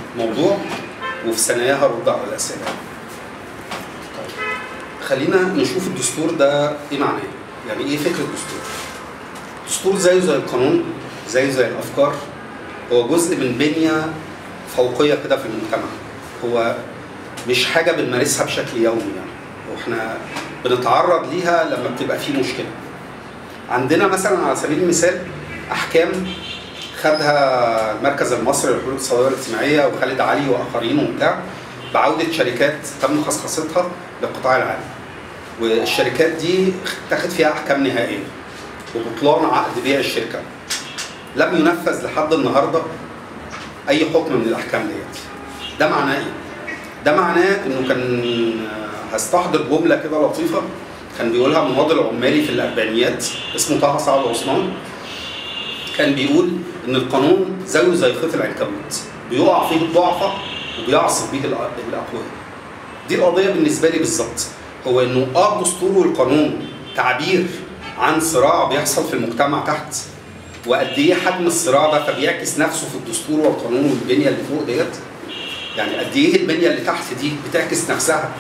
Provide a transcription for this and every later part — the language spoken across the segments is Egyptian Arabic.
الموضوع وفي ثانية هرد على الأسئلة. طيب خلينا نشوف الدستور ده إيه معناه؟ يعني إيه فكرة الدستور؟ الدستور زيه زي القانون زيه زي الأفكار هو جزء من بنية فوقية كده في المجتمع. هو مش حاجة بنمارسها بشكل يومي يعني. واحنا بنتعرض ليها لما بتبقى في مشكلة. عندنا مثلا على سبيل المثال احكام خدها المركز المصري للحلول الاقتصاديه والاجتماعيه وخالد علي واخرين وبتاع بعوده شركات تم خصخصتها للقطاع العام. والشركات دي اتخذ فيها احكام نهائيه وبطلان عقد بيع الشركه. لم ينفذ لحد النهارده اي حكم من الاحكام ديت. ده معناه ايه؟ ده معناه انه كان هستحضر جمله كده لطيفه كان بيقولها مناضل عمالي في الاربعينيات اسمه طه سعد عثمان كان بيقول ان القانون زيه زي خيط العنكبوت بيقع فيه الضعفاء وبيعصف بيه الأ- الاقوياء دي القضيه بالنسبه لي بالظبط هو انه اه الدستور والقانون تعبير عن صراع بيحصل في المجتمع تحت وقد ايه حجم الصراع ده فبيعكس نفسه في الدستور والقانون والبنيه اللي فوق ديت يعني قد ايه البنيه اللي تحت دي بتعكس نفسها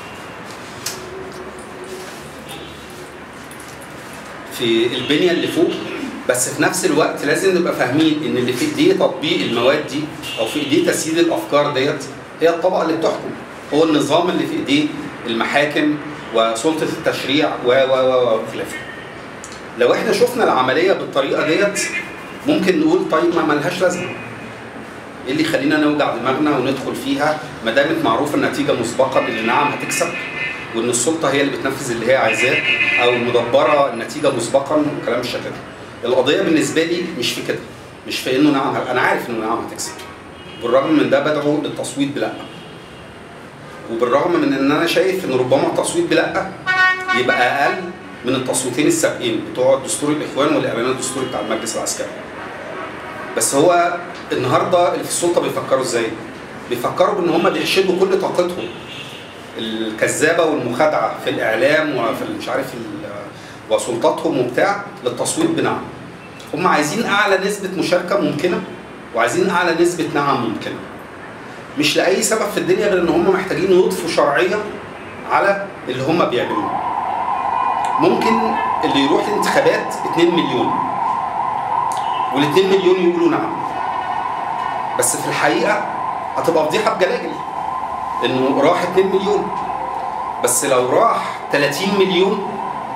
في البنيه اللي فوق بس في نفس الوقت لازم نبقى فاهمين ان اللي في ايديه تطبيق المواد دي او في ايديه تسييد الافكار ديت هي الطبقه اللي بتحكم هو النظام اللي في ايديه المحاكم وسلطه التشريع و و و وخلافه لو احنا شفنا العمليه بالطريقه ديت ممكن نقول طيب ما ملهاش لازمه ايه اللي يخلينا نوجع دماغنا وندخل فيها ما دامت معروفه النتيجه مسبقا اللي نعم هتكسب وان السلطه هي اللي بتنفذ اللي هي عايزاه او مدبره النتيجه مسبقا وكلام الشكل ده. القضيه بالنسبه لي مش في كده مش في انه نعم انا عارف انه نعم هتكسب بالرغم من ده بدعو للتصويت بلا وبالرغم من ان انا شايف ان ربما التصويت بلا يبقى اقل من التصويتين السابقين بتوع دستور الاخوان والاعلان الدستوري بتاع المجلس العسكري بس هو النهارده اللي في السلطه بيفكروا ازاي؟ بيفكروا بان هم بيحشدوا كل طاقتهم الكذابه والمخادعه في الاعلام وفي مش عارف ال- وسلطاتهم وبتاع للتصويت بنعم. هم عايزين اعلى نسبه مشاركه ممكنه وعايزين اعلى نسبه نعم ممكنه. مش لاي سبب في الدنيا غير ان هم محتاجين يضفوا شرعيه على اللي هم بيعملوه. ممكن اللي يروح الانتخابات 2 مليون وال 2 مليون يقولوا نعم. بس في الحقيقه هتبقى فضيحه بجلاجل. انه راح 2 مليون بس لو راح 30 مليون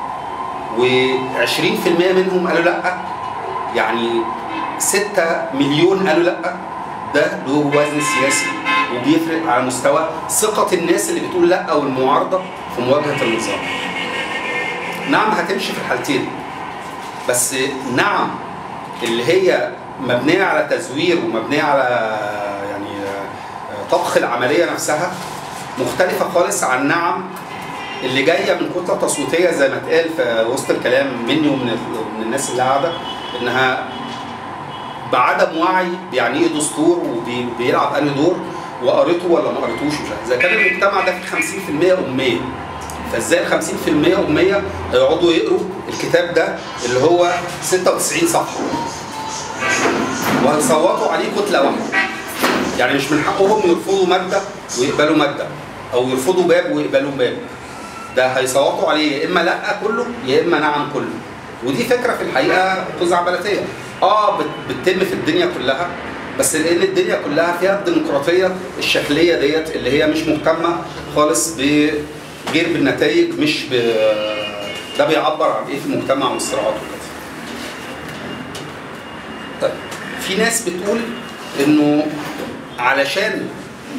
و20% منهم قالوا لا يعني 6 مليون قالوا لا ده له وزن سياسي وبيفرق على مستوى ثقة الناس اللي بتقول لا او المعارضة في مواجهة النظام. نعم هتمشي في الحالتين بس نعم اللي هي مبنية على تزوير ومبنية على يعني طبخ العمليه نفسها مختلفه خالص عن نعم اللي جايه من كتله تصويتيه زي ما اتقال في وسط الكلام مني ومن من الناس اللي قاعده انها بعدم وعي يعني ايه دستور وبيلعب انهي دور وقريته ولا ما قريتوش مش عارف. اذا كان المجتمع ده فيه 50% اميه فازاي ال 50% اميه هيقعدوا يقروا الكتاب ده اللي هو 96 صفحه وهيصوتوا عليه كتله واحده يعني مش من حقهم يرفضوا ماده ويقبلوا ماده او يرفضوا باب ويقبلوا باب ده هيصوتوا عليه يا اما لا كله يا اما نعم كله ودي فكره في الحقيقه خزعبلاتيه اه بت- بتتم في الدنيا كلها بس لان الدنيا كلها فيها الديمقراطيه الشكليه ديت اللي هي مش مهتمه خالص بغير بالنتائج مش ب... ده بيعبر عن ايه في المجتمع والصراعات وكده طيب في ناس بتقول انه علشان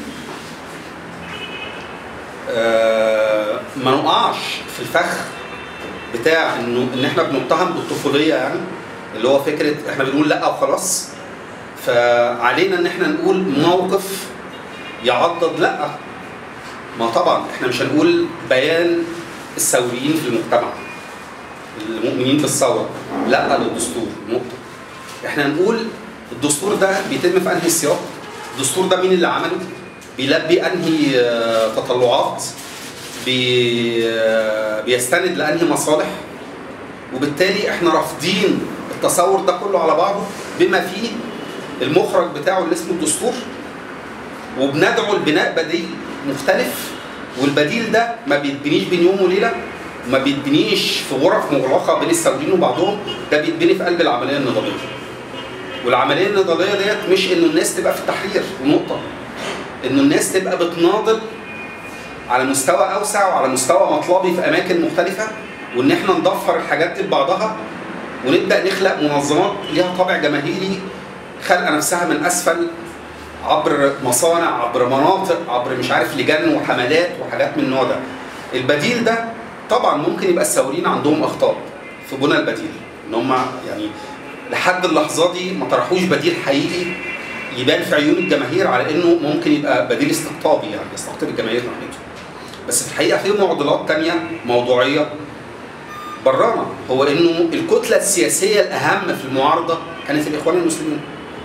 آه، ما نقعش في الفخ بتاع انه ان احنا بنتهم بالطفوليه يعني اللي هو فكره احنا بنقول لا وخلاص فعلينا ان احنا نقول موقف يعضد لا ما طبعا احنا مش هنقول بيان الثوريين في المجتمع المؤمنين بالثوره لا للدستور نقطه احنا هنقول الدستور ده بيتم في انهي سياق الدستور ده مين اللي عمله بيلبي انهي آه، تطلعات بي آه، بيستند لانهي مصالح وبالتالي احنا رافضين التصور ده كله على بعضه بما فيه المخرج بتاعه اللي اسمه الدستور وبندعو لبناء بديل مختلف والبديل ده ما بيتبنيش بين يوم وليله ما بيتبنيش في غرف مغلقه بين السوريين وبعضهم ده بيتبني في قلب العمليه النضاليه والعمليه النضاليه ديت مش انه الناس تبقى في التحرير ونقطه انه الناس تبقى بتناضل على مستوى اوسع وعلى مستوى مطلبي في اماكن مختلفه وان احنا نضفر الحاجات دي ببعضها ونبدا نخلق منظمات ليها طابع جماهيري خلق نفسها من اسفل عبر مصانع عبر مناطق عبر مش عارف لجان وحملات وحاجات من النوع ده البديل ده طبعا ممكن يبقى الثوريين عندهم اخطاء في بنى البديل ان هم يعني لحد اللحظه دي ما طرحوش بديل حقيقي يبان في عيون الجماهير على انه ممكن يبقى بديل استقطابي يعني يستقطب الجماهير ناحيته بس في الحقيقه في معضلات تانية موضوعيه برانا هو انه الكتله السياسيه الاهم في المعارضه كانت الاخوان المسلمين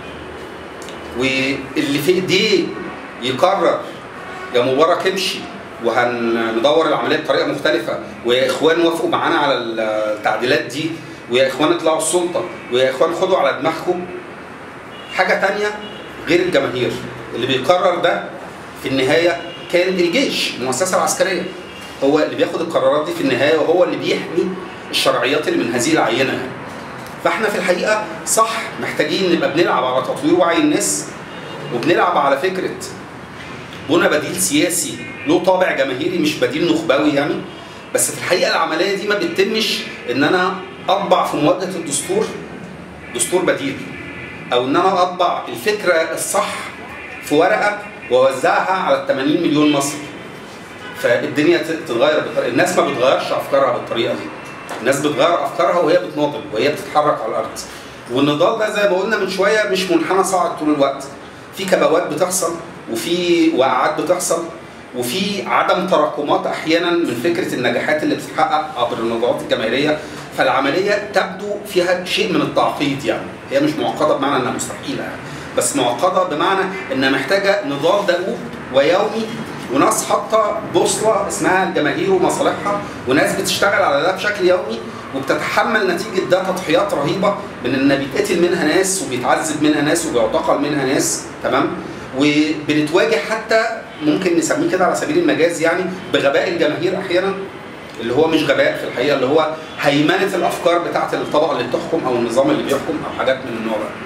واللي في ايديه يقرر يا مبارك امشي وهندور العمليه بطريقه مختلفه ويا اخوان وافقوا معانا على التعديلات دي ويا اخوان اطلعوا السلطه ويا اخوان خدوا على دماغكم حاجه تانية غير الجماهير اللي بيقرر ده في النهايه كان الجيش المؤسسه العسكريه هو اللي بياخد القرارات دي في النهايه وهو اللي بيحمي الشرعيات اللي من هذه العينه يعني. فاحنا في الحقيقه صح محتاجين نبقى بنلعب على تطوير وعي الناس وبنلعب على فكره بنى بديل سياسي له طابع جماهيري مش بديل نخبوي يعني بس في الحقيقه العمليه دي ما بتتمش ان انا اطبع في مواجهه الدستور دستور بديل او ان انا اطبع الفكره الصح في ورقه واوزعها على 80 مليون مصري فالدنيا تتغير بالطريقه الناس ما بتغيرش افكارها بالطريقه دي الناس بتغير افكارها وهي بتناضل وهي بتتحرك على الارض والنضال ده زي ما قلنا من شويه مش منحنى صاعد طول الوقت في كبوات بتحصل وفي وقعات بتحصل وفي عدم تراكمات احيانا من فكره النجاحات اللي بتتحقق عبر النضالات الجماهيريه فالعمليه تبدو فيها شيء من التعقيد يعني هي مش معقده بمعنى انها مستحيله يعني بس معقده بمعنى انها محتاجه نضال دؤوب ويومي وناس حاطه بوصله اسمها الجماهير ومصالحها وناس بتشتغل على ده بشكل يومي وبتتحمل نتيجه ده تضحيات رهيبه من ان بيتقتل منها ناس وبيتعذب منها ناس وبيعتقل منها ناس تمام وبنتواجه حتى ممكن نسميه كده على سبيل المجاز يعني بغباء الجماهير احيانا اللي هو مش غباء في الحقيقه اللي هو هيمنه الافكار بتاعه الطبقه اللي بتحكم او النظام اللي بيحكم او حاجات من النوع ده.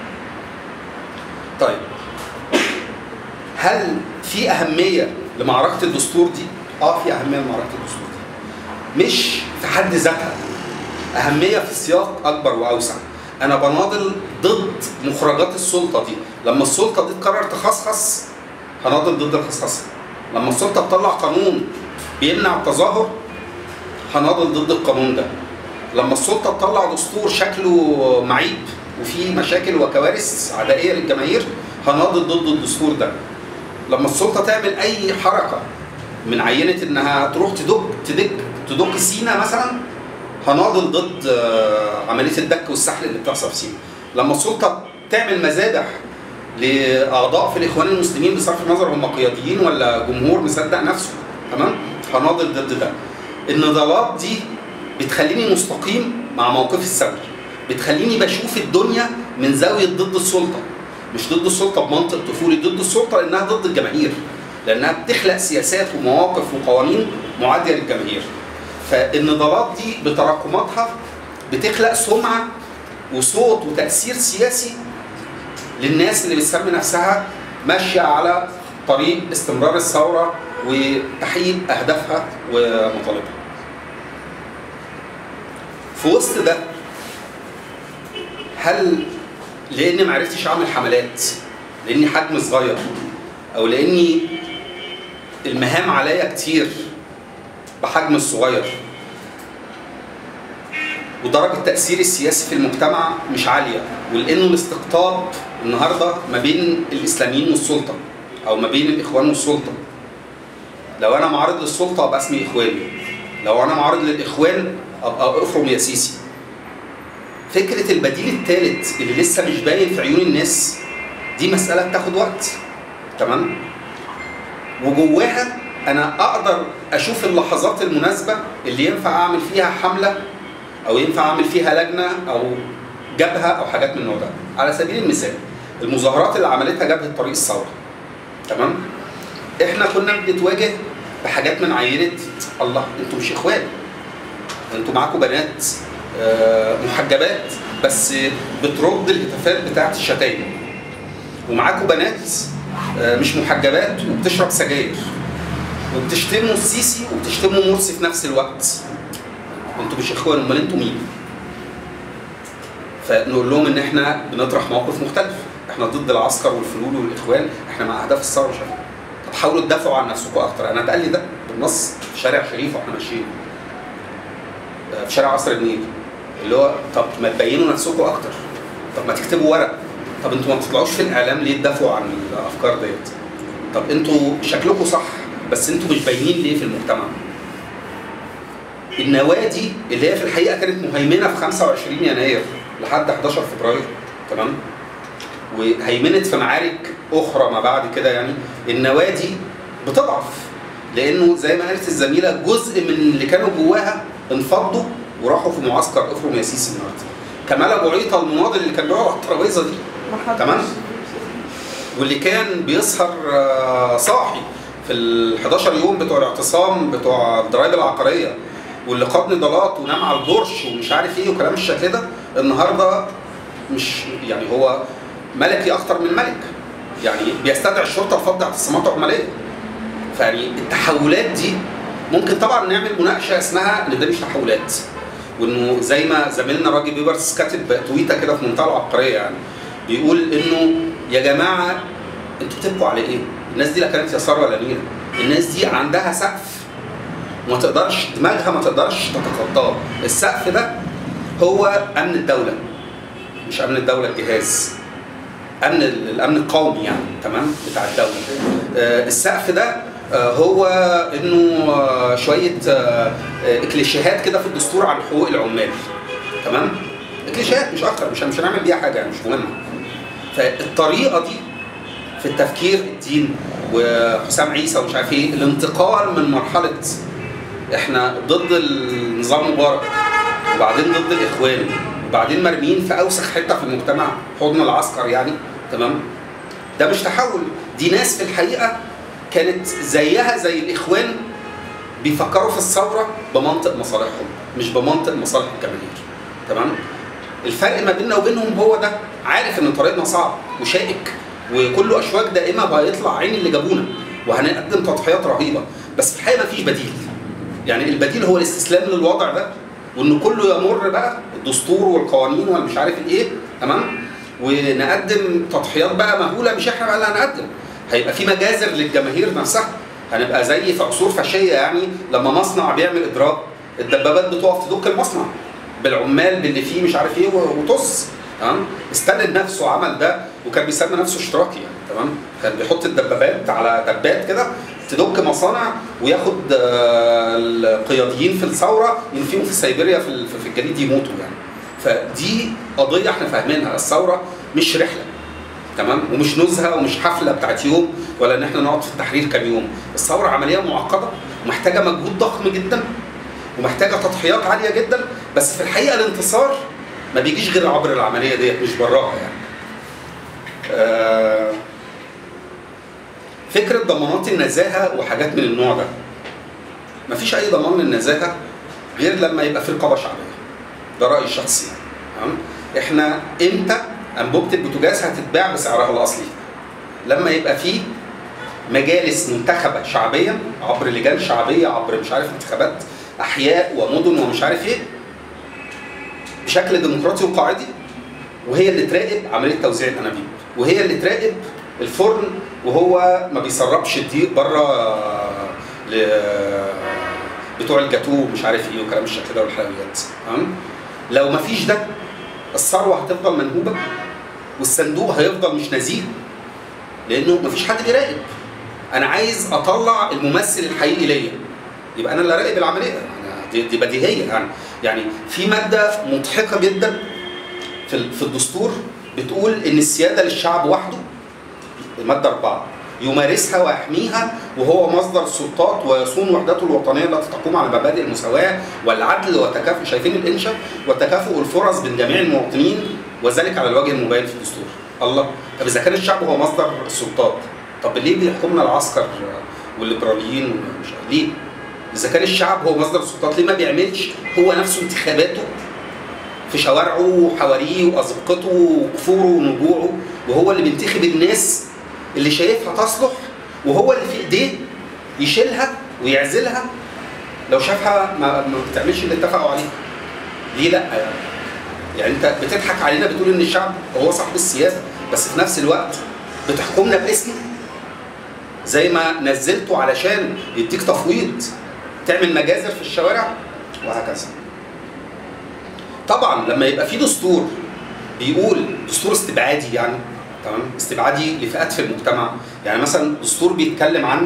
طيب هل في اهميه لمعركه الدستور دي؟ اه في اهميه لمعركه الدستور دي. مش في حد ذاتها اهميه في سياق اكبر واوسع. انا بناضل ضد مخرجات السلطه دي، لما السلطه دي تقرر تخصخص هناضل ضد الخصخصه. لما السلطه تطلع قانون بيمنع التظاهر هناضل ضد القانون ده. لما السلطه تطلع دستور شكله معيب وفيه مشاكل وكوارث عدائيه للجماهير هناضل ضد الدستور ده. لما السلطه تعمل اي حركه من عينه انها تروح تدك تدك تدك سينا مثلا هناضل ضد عمليه الدك والسحل اللي بتحصل في سينا. لما السلطه تعمل مذابح لاعضاء في الاخوان المسلمين بصرف النظر هم قياديين ولا جمهور مصدق نفسه تمام؟ هناضل ضد ده. النضالات دي بتخليني مستقيم مع موقفي الثوري. بتخليني بشوف الدنيا من زاويه ضد السلطه. مش ضد السلطه بمنطق طفولي ضد السلطه لانها ضد الجماهير لانها بتخلق سياسات ومواقف وقوانين معاديه للجماهير فالنضالات دي بتراكماتها بتخلق سمعه وصوت وتاثير سياسي للناس اللي بتسمي نفسها ماشيه على طريق استمرار الثوره وتحقيق اهدافها ومطالبها. في وسط ده هل لاني ما عرفتش اعمل حملات لاني حجم صغير او لاني المهام عليا كتير بحجم الصغير ودرجة تأثيري السياسي في المجتمع مش عالية ولأنه الاستقطاب النهاردة ما بين الإسلاميين والسلطة أو ما بين الإخوان والسلطة لو أنا معارض للسلطة أبقى اسمي إخواني لو أنا معارض للإخوان أبقى أفرم يا سيسي فكره البديل الثالث اللي لسه مش باين في عيون الناس دي مساله بتاخد وقت تمام وجواها انا اقدر اشوف اللحظات المناسبه اللي ينفع اعمل فيها حمله او ينفع اعمل فيها لجنه او جبهه او حاجات من النوع ده على سبيل المثال المظاهرات اللي عملتها جبهه طريق الثوره تمام احنا كنا بنتواجه بحاجات من عينه الله انتوا مش اخوان انتوا معاكم بنات آه، محجبات بس بترد الهتافات بتاعت الشتايم ومعاكم بنات آه، مش محجبات وبتشرب سجاير وبتشتموا السيسي وبتشتموا مرسي في نفس الوقت انتوا مش اخوان امال انتوا مين؟ فنقول لهم ان احنا بنطرح موقف مختلف احنا ضد العسكر والفلول والاخوان احنا مع اهداف الثوره مش عارف. طب حاولوا تدافعوا عن نفسكم اكتر انا اتقال لي ده بالنص في شارع شريف واحنا ماشيين آه، في شارع قصر النيل اللي هو طب ما تبينوا نفسكم اكتر طب ما تكتبوا ورق طب انتوا ما بتطلعوش في الاعلام ليه تدافعوا عن الافكار ديت طب انتوا شكلكم صح بس انتوا مش باينين ليه في المجتمع النوادي اللي هي في الحقيقه كانت مهيمنه في 25 يناير لحد 11 فبراير تمام وهيمنت في معارك اخرى ما بعد كده يعني النوادي بتضعف لانه زي ما قالت الزميله جزء من اللي كانوا جواها انفضوا وراحوا في معسكر افرم يا سيسي النهارده كمال ابو عيطه المناضل اللي كان بيقعد على الترابيزه دي تمام واللي كان بيسهر آه، صاحي في ال 11 يوم بتوع الاعتصام بتوع الضرايب العقاريه واللي قاد نضالات ونام على البورش ومش عارف ايه وكلام الشكل ده النهارده مش يعني هو ملكي اخطر من ملك يعني بيستدعي الشرطه لفض اعتصامات عماليه فيعني التحولات دي ممكن طبعا نعمل مناقشه اسمها ان ده مش تحولات وانه زي ما زميلنا راجل بيبرس كاتب تويته كده في منتهى العبقريه يعني بيقول انه يا جماعه انتوا بتبكوا على ايه؟ الناس دي لا كانت يسار ولا نيله الناس دي عندها سقف وما تقدرش دماغها ما تقدرش تتخطاه السقف ده هو امن الدوله مش امن الدوله الجهاز امن الامن القومي يعني تمام بتاع الدوله آه، السقف ده آه، هو انه آه، شويه آه، آه، اكليشيهات كده في الدستور عن حقوق العمال تمام اكليشيهات مش اكتر مش مش هنعمل بيها حاجه يعني مش مهمه فالطريقه دي في التفكير الدين وحسام عيسى ومش عارف ايه الانتقال من مرحله احنا ضد النظام مبارك وبعدين ضد الاخوان وبعدين مرميين في اوسخ حته في المجتمع حضن العسكر يعني تمام ده مش تحول دي ناس في الحقيقه كانت زيها زي الاخوان بيفكروا في الثوره بمنطق مصالحهم مش بمنطق مصالح الجماهير تمام الفرق ما بيننا وبينهم هو ده عارف ان طريقنا صعب وشائك وكله اشواك دائمه وهيطلع عين اللي جابونا وهنقدم تضحيات رهيبه بس في الحقيقه مفيش بديل يعني البديل هو الاستسلام للوضع ده وان كله يمر بقى الدستور والقوانين والمش عارف الايه تمام ونقدم تضحيات بقى مهوله مش احنا بقى اللي هنقدم هيبقى في مجازر للجماهير نفسها هنبقى زي في عصور فاشيه يعني لما مصنع بيعمل اضراب الدبابات بتقف تدك المصنع بالعمال باللي فيه مش عارف ايه وطص تمام استند نفسه عمل ده وكان بيسمي نفسه اشتراكي يعني تمام كان بيحط الدبابات على دبات كده تدك مصانع وياخد آه، القياديين في الثوره ينفيهم في سيبيريا في ال- في الجليد يموتوا يعني فدي قضيه احنا فاهمينها الثوره مش رحله تمام ومش نزهه ومش حفله بتاعت يوم ولا ان احنا نقعد في التحرير كام يوم الثوره عمليه معقده ومحتاجه مجهود ضخم جدا ومحتاجه تضحيات عاليه جدا بس في الحقيقه الانتصار ما بيجيش غير عبر العمليه ديت مش براها يعني آه، فكره ضمانات النزاهه وحاجات من النوع ده مفيش اي ضمان للنزاهه غير لما يبقى في رقابه شعبيه ده رايي الشخصي يعني تمام احنا امتى انبوبه البوتاجاز هتتباع بسعرها الاصلي لما يبقى في مجالس منتخبه شعبيا عبر لجان شعبيه عبر مش عارف انتخابات احياء ومدن ومش عارف ايه بشكل ديمقراطي وقاعدي وهي اللي تراقب عمليه توزيع الانابيب وهي اللي تراقب الفرن وهو ما بيسربش الدقيق بره ل بتوع الجاتوه ومش عارف ايه وكلام الشكل ده والحلويات تمام لو ما فيش ده الثروه هتفضل منهوبه والصندوق هيفضل مش نزيه لانه ما فيش حد بيراقب انا عايز اطلع الممثل الحقيقي ليا يبقى انا اللي راقب العمليه يعني دي, دي بديهيه يعني يعني في ماده مضحكه جدا في ال- في الدستور بتقول ان السياده للشعب وحده الماده اربعه يمارسها ويحميها وهو مصدر السلطات ويصون وحدته الوطنيه التي تقوم على مبادئ المساواه والعدل والتكافؤ شايفين الانشاء وتكافؤ الفرص بين جميع المواطنين وذلك على الوجه المبين في الدستور الله طب اذا كان الشعب هو مصدر السلطات طب ليه بيحكمنا العسكر والليبراليين ومش ليه؟ اذا كان الشعب هو مصدر السلطات ليه ما بيعملش هو نفسه انتخاباته في شوارعه وحواريه وازقته وكفوره ونجوعه وهو اللي بينتخب الناس اللي شايفها تصلح وهو اللي في ايديه يشيلها ويعزلها لو شافها ما, ما بتعملش اللي اتفقوا عليه ليه لا يعني يعني انت بتضحك علينا بتقول ان الشعب هو صاحب السياسه بس في نفس الوقت بتحكمنا باسمه زي ما نزلته علشان يديك تفويض تعمل مجازر في الشوارع وهكذا طبعا لما يبقى في دستور بيقول دستور استبعادي يعني تمام استبعادي لفئات في المجتمع يعني مثلا دستور بيتكلم عن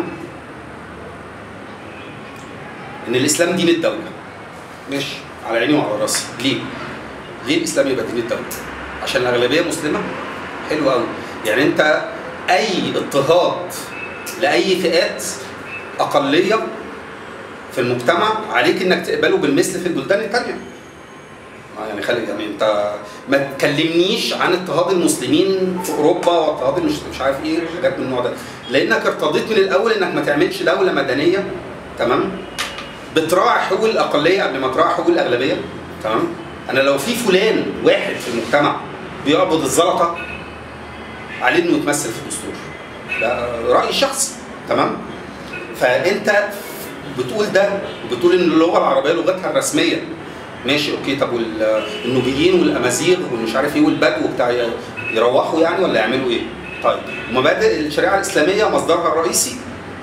ان الاسلام دين الدوله ماشي على عيني وعلى راسي ليه؟ ليه الاسلام يبقى دين الدوله؟ عشان الاغلبيه مسلمه حلو قوي يعني انت اي اضطهاد لاي فئات اقليه في المجتمع عليك انك تقبله بالمثل في البلدان الثانيه يعني خلي يعني انت ما تكلمنيش عن اضطهاد المسلمين في اوروبا واضطهاد مش مش عارف ايه حاجات من النوع ده لانك ارتضيت من الاول انك ما تعملش دوله مدنيه تمام بتراعي حقوق الاقليه قبل ما تراعي حقوق الاغلبيه تمام انا لو في فلان واحد في المجتمع بيعبد الزلطه عليه انه يتمثل في الدستور ده رايي الشخصي تمام فانت بتقول ده وبتقول ان اللغه العربيه لغتها الرسميه ماشي اوكي طب والنوبيين والامازيغ والمش عارف ايه والبدو بتاع يروحوا يعني ولا يعملوا ايه؟ طيب مبادئ الشريعه الاسلاميه مصدرها الرئيسي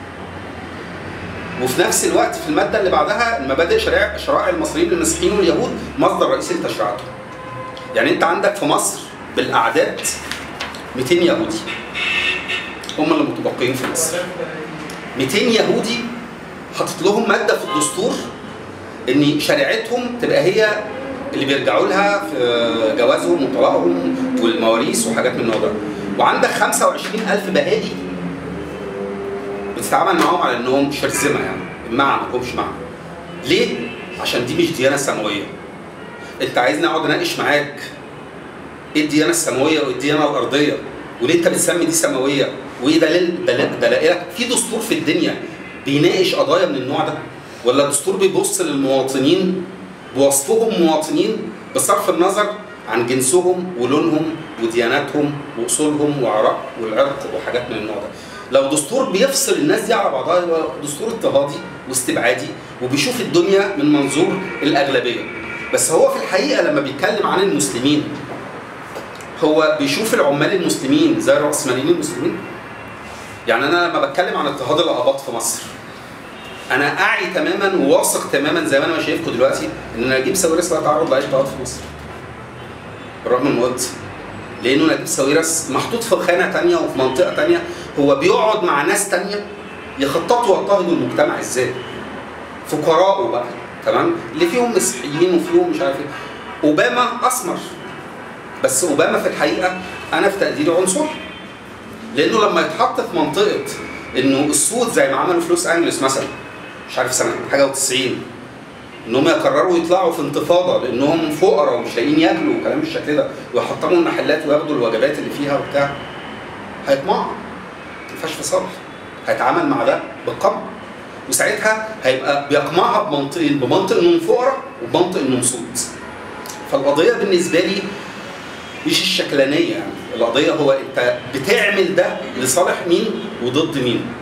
وفي نفس الوقت في الماده اللي بعدها المبادئ شرائع شرائع المصريين المسيحيين واليهود مصدر رئيسي لتشريعاتهم. يعني انت عندك في مصر بالاعداد 200 يهودي هم اللي متبقيين في مصر. 200 يهودي حاطط لهم ماده في الدستور ان شريعتهم تبقى هي اللي بيرجعوا لها في جوازهم وطلاقهم والمواريث وحاجات من النوع ده. وعندك 25000 بهائي بتتعامل معاهم على انهم شرذمه يعني بمعنى ما لهمش معنى. ليه؟ عشان دي مش ديانه سماويه. انت عايزني اقعد اناقش معاك ايه الديانه السماويه وايه الديانه الارضيه؟ وليه انت بتسمي دي سماويه؟ وايه دليل دلائلك؟ في دستور في الدنيا بيناقش قضايا من النوع ده؟ ولا الدستور بيبص للمواطنين بوصفهم مواطنين بصرف النظر عن جنسهم ولونهم ودياناتهم واصولهم وعرق والعرق وحاجات من النوع ده. لو دستور بيفصل الناس دي على بعضها يبقى دستور اضطهادي واستبعادي وبيشوف الدنيا من منظور الاغلبيه. بس هو في الحقيقه لما بيتكلم عن المسلمين هو بيشوف العمال المسلمين زي الرأسماليين المسلمين. يعني انا لما بتكلم عن اضطهاد الاباط في مصر انا اعي تماما وواثق تماما زي ما انا شايفكم دلوقتي ان نجيب ساويرس لا يتعرض لاي اضطهاد في مصر. بالرغم من قلت لانه نجيب ساويرس محطوط في خانه ثانيه وفي منطقه ثانيه هو بيقعد مع ناس ثانيه يخططوا ويضطهدوا المجتمع ازاي. فقراءه بقى تمام اللي فيهم مسيحيين وفيهم مش عارف ايه. اوباما اسمر بس اوباما في الحقيقه انا في تقديري عنصري. لانه لما يتحط في منطقه انه السود زي ما عملوا في لوس انجلوس مثلا مش عارف سنه حاجه و90 انهم يقرروا يطلعوا في انتفاضه لانهم فقراء ومش لاقيين ياكلوا وكلام بالشكل ده ويحطموا المحلات وياخدوا الوجبات اللي فيها وبتاع هيطمعوا ما فيهاش فصال هيتعامل مع ده بالقمع وساعتها هيبقى بيقمعها بمنطقين بمنطق انهم فقراء وبمنطق انهم سود فالقضيه بالنسبه لي مش الشكلانيه يعني القضيه هو انت بتعمل ده لصالح مين وضد مين